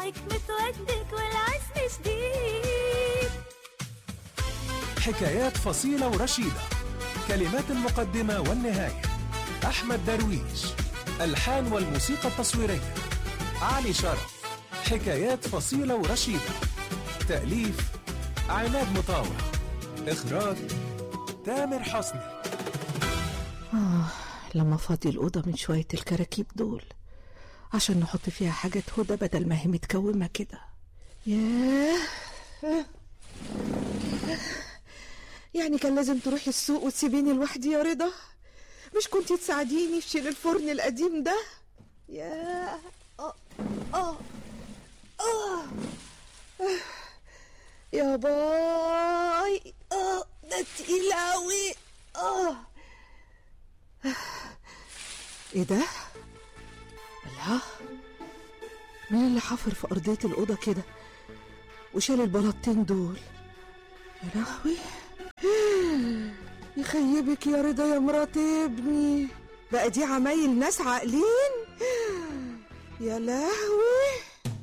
هناك متودك والعزم شديد حكايات فصيلة ورشيدة كلمات المقدمة والنهاية أحمد درويش الحان والموسيقى التصويرية علي شرف حكايات فصيلة ورشيدة تأليف عماد مطاوع إخراج تامر حسني آه لما فاضي الأوضة من شوية الكراكيب دول عشان نحط فيها حاجة هدى بدل ما هي متكومة كده ياه يعني كان لازم تروحي السوق وتسيبيني لوحدي يا رضا مش كنتي تساعديني في شيل الفرن القديم ده ياه آه آه آه يا باي آه ده تقيل أوي آه ايه ده؟ الله مين اللي حفر في أرضية الأوضة كده وشال البلاطين دول يا لهوي يخيبك يا رضا يا مرات ابني بقى دي عمايل ناس عاقلين يا لهوي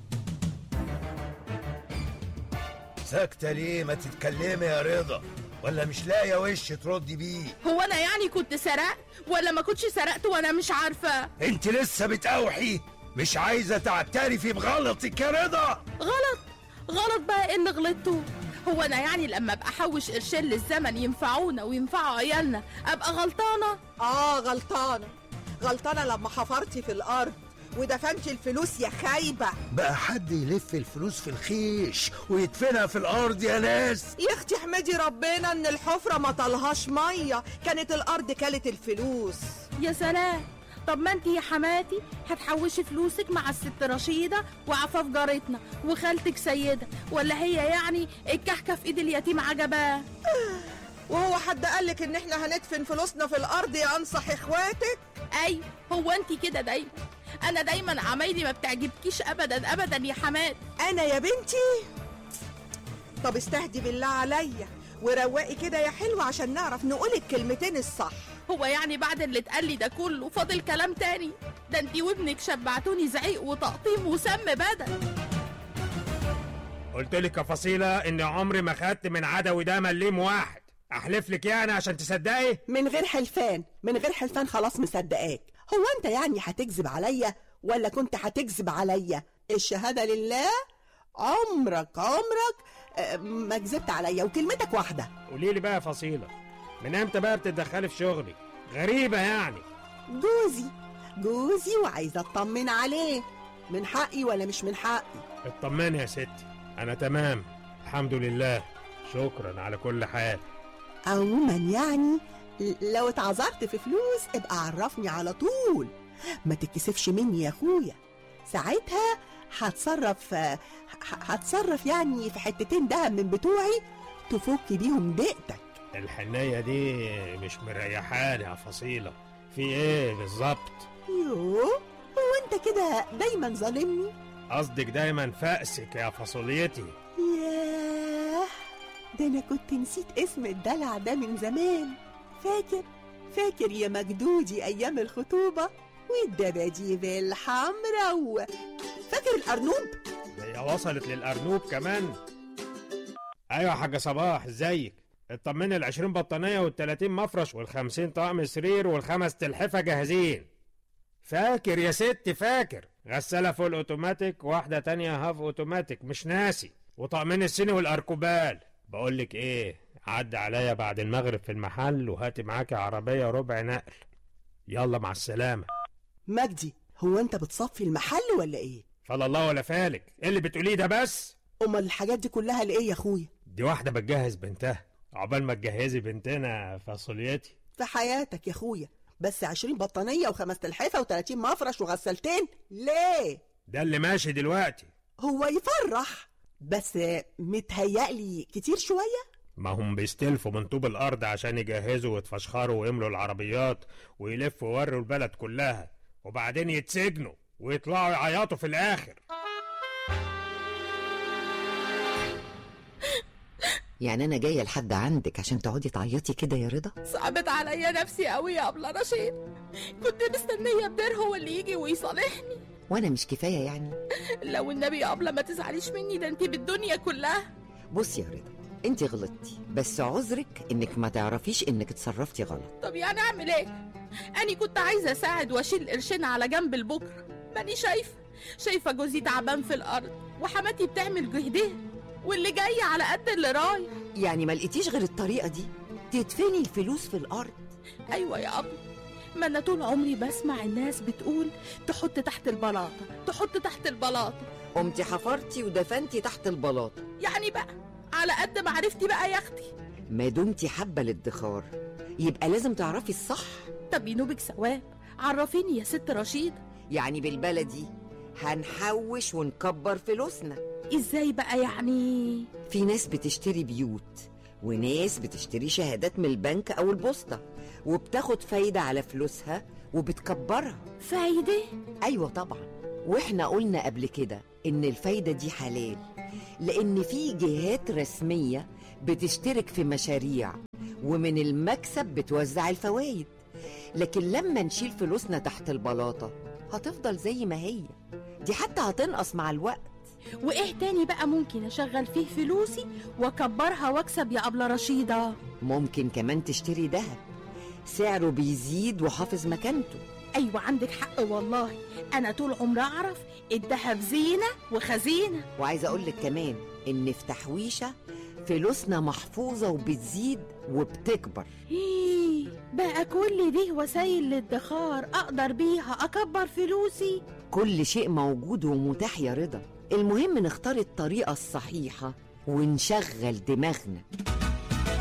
ساكتة ليه ما تتكلمي يا رضا ولا مش لاقية وش تردي بيه هو انا يعني كنت سرقت ولا ما كنتش سرقت وانا مش عارفه انت لسه بتقاوحي مش عايزة تعترفي بغلطك يا رضا غلط غلط بقى ان غلطته هو انا يعني لما ابقى احوش قرشين للزمن ينفعونا وينفعوا عيالنا ابقى غلطانه اه غلطانة غلطانة لما حفرتي في الأرض ودفنتي الفلوس يا خايبة بقى حد يلف الفلوس في الخيش ويدفنها في الأرض يا ناس يا اختي احمدي ربنا ان الحفرة ما طلهاش مية كانت الأرض كلت الفلوس يا سلام طب ما انت يا حماتي هتحوشي فلوسك مع الست رشيدة وعفاف جارتنا وخالتك سيدة ولا هي يعني الكحكة في ايد اليتيم عجباه وهو حد قالك ان احنا هندفن فلوسنا في الأرض يا أنصح اخواتك اي هو انت كده دايما انا دايما عمايلي ما بتعجبكيش ابدا ابدا يا حماد أنا يا بنتي طب استهدي بالله عليا وروقي كده يا حلوة عشان نعرف نقول الكلمتين الصح هو يعني بعد اللي اتقال لي ده كله فاضل كلام تاني ده انت وابنك شبعتوني زعيق وتقطيم وسم بدل قلت لك يا فصيلة إن عمري ما خدت من عدوي ده مليم واحد أحلف لك يعني عشان تصدقي من غير حلفان من غير حلفان خلاص مصدقاك هو انت يعني هتكذب عليا ولا كنت هتكذب عليا الشهادة لله عمرك عمرك آه، ما كذبت عليا وكلمتك واحدة قولي لي بقى يا فصيلة من امتى بقى بتتدخلي في شغلي غريبة يعني جوزي جوزي وعايزة اطمن عليه من حقي ولا مش من حقي اطمني يا ستي أنا تمام الحمد لله شكرا على كل حال عموما يعني لو اتعذرت في فلوس ابقى عرفني على طول ما تتكسفش مني يا اخويا ساعتها هتصرف ه- هتصرف يعني في حتتين دهب من بتوعي تفك بيهم ضيقتك الحنية دي مش مريحاني يا فصيلة في ايه بالظبط يوه هو انت كده دايما ظالمني قصدك دايما فأسك يا فصوليتي ياه ده انا كنت نسيت اسم الدلع ده من زمان فاكر فاكر يا مجدودي ايام الخطوبه والدباديب الحمرا و... فاكر الارنوب هي وصلت للأرنوب كمان أيوة يا حاجة صباح ازيك اطمني العشرين بطانية والتلاتين مفرش والخمسين طقم سرير والخمس تلحفة جاهزين فاكر يا ست فاكر غسالة فول اوتوماتيك واحدة تانية هاف اوتوماتيك مش ناسي وطقمين الصيني والاركوبال بقولك ايه عدي عليا بعد المغرب في المحل وهاتي معاكي عربية ربع نقل يلا مع السلامة مجدي هو انت بتصفي المحل ولا ايه فلا الله ولا فالك ايه اللي بتقوليه ده بس امال الحاجات دي كلها لايه يا اخويا دي واحدة بتجهز بنتها عقبال ما تجهزي بنتنا فاصوليتي في حياتك يا اخويا بس عشرين بطانية وخمس تلحفة وتلاتين مفرش وغسالتين ليه ده اللي ماشي دلوقتي هو يفرح بس متهيألي كتير شوية ما هم بيستلفوا من طوب الارض عشان يجهزوا ويتفشخروا ويملوا العربيات ويلفوا ويوروا البلد كلها وبعدين يتسجنوا ويطلعوا يعيطوا في الاخر يعني انا جايه لحد عندك عشان تقعدي تعيطي كده يا رضا صعبت عليا نفسي قوي يا ابله رشيد كنت مستنيه بدر هو اللي يجي ويصالحني وانا مش كفايه يعني لو النبي يا أبلة ما تزعليش مني ده انت بالدنيا كلها بصي يا رضا انت غلطتي بس عذرك انك ما تعرفيش انك اتصرفتي غلط طب يعني اعمل ايه انا كنت عايزه اساعد واشيل قرشين على جنب لبكره ماني شايفه شايفه جوزي تعبان في الارض وحماتي بتعمل جهدها واللي جاي على قد اللي رايح يعني ما لقيتيش غير الطريقه دي تدفني الفلوس في الارض ايوه يا ابو ما انا طول عمري بسمع الناس بتقول تحط تحت البلاطه تحط تحت البلاطه قمتي حفرتي ودفنتي تحت البلاط يعني بقى على قد معرفتي بقى يا اختي ما دمتي حابه الادخار يبقى لازم تعرفي الصح طب ينوبك ثواب عرفيني يا ست رشيد يعني بالبلدي هنحوش ونكبر فلوسنا ازاي بقى يعني في ناس بتشتري بيوت وناس بتشتري شهادات من البنك او البوسطه وبتاخد فايده على فلوسها وبتكبرها فايده ايوه طبعا واحنا قلنا قبل كده ان الفايده دي حلال لان في جهات رسميه بتشترك في مشاريع ومن المكسب بتوزع الفوائد لكن لما نشيل فلوسنا تحت البلاطه هتفضل زي ما هي دي حتى هتنقص مع الوقت وايه تاني بقى ممكن اشغل فيه فلوسي واكبرها واكسب يا ابله رشيده ممكن كمان تشتري دهب سعره بيزيد وحافظ مكانته ايوه عندك حق والله انا طول عمري اعرف الدهب زينه وخزينه وعايزه اقول لك كمان ان في تحويشه فلوسنا محفوظه وبتزيد وبتكبر إيه بقى كل دي وسائل للادخار اقدر بيها اكبر فلوسي كل شيء موجود ومتاح يا رضا المهم نختار الطريقه الصحيحه ونشغل دماغنا